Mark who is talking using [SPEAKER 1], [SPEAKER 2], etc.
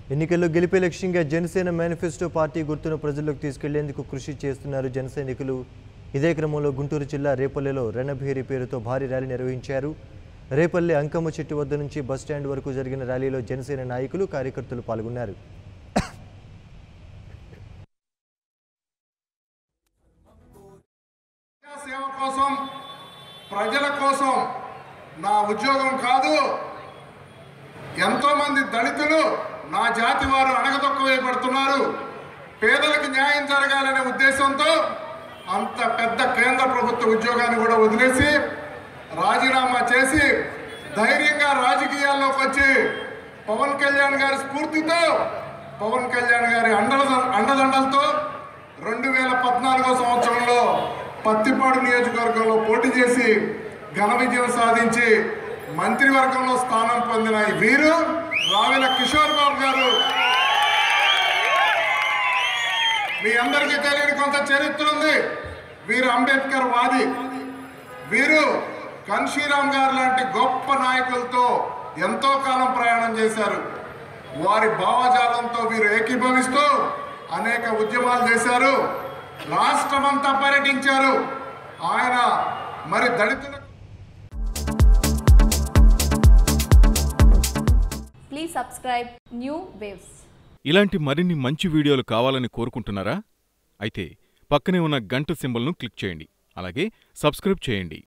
[SPEAKER 1] ఎన్నికల్లో గెలిపే లక్ష్యంగా జనసేన మేనిఫెస్టో పార్టీ గుర్తును ప్రజల్లోకి తీసుకెళ్లేందుకు కృషి చేస్తున్నారు జనసైనికులు ఇదే క్రమంలో గుంటూరు జిల్లా రేపల్లెలో రణభేరి పేరుతో భారీ ర్యాలీ నిర్వహించారు రేపల్లె అంకమ్మ చెట్టు వద్ద నుంచి బస్టాండ్ వరకు జరిగిన ర్యాలీలో జనసేన నాయకులు కార్యకర్తలు పాల్గొన్నారు
[SPEAKER 2] సేవ కోసం ప్రజల కోసం నా ఉద్యోగం కాదు ఎంతో మంది దళితులు నా జాతి వారు అణగదొక్కవేయబడుతున్నారు పేదలకు న్యాయం జరగాలనే ఉద్దేశంతో అంత పెద్ద కేంద్ర ప్రభుత్వ ఉద్యోగాన్ని కూడా వదిలేసి రాజీనామా చేసి ధైర్యంగా రాజకీయాల్లోకి వచ్చి పవన్ కళ్యాణ్ గారి స్ఫూర్తితో పవన్ కళ్యాణ్ గారి అండల అండదండలతో రెండు వేల పద్నాలుగో సంవత్సరంలో పత్తిపాడు నియోజకవర్గంలో పోటీ చేసి ఘన విజయం సాధించి మంత్రివర్గంలో స్థానం పొందిన ఈ వీరు రావెల కిషోర్ బాబు గారు మీ అందరికీ తెలియని కొంత చరిత్ర ఉంది వీరు అంబేద్కర్ వాది వీరు కన్షీరామ్ గారు లాంటి గొప్ప నాయకులతో ఎంతో కాలం ప్రయాణం చేశారు వారి భావజాలంతో వీరు ఏకీభవిస్తూ అనేక ఉద్యమాలు చేశారు రాష్ట్రమంతా పర్యటించారు ఆయన మరి దళితులకు
[SPEAKER 3] Please subscribe New Waves.
[SPEAKER 4] ఇలాంటి మరిన్ని మంచి వీడియోలు కావాలని కోరుకుంటున్నారా అయితే పక్కనే ఉన్న గంట సింబల్ను క్లిక్ చేయండి అలాగే సబ్స్క్రైబ్ చేయండి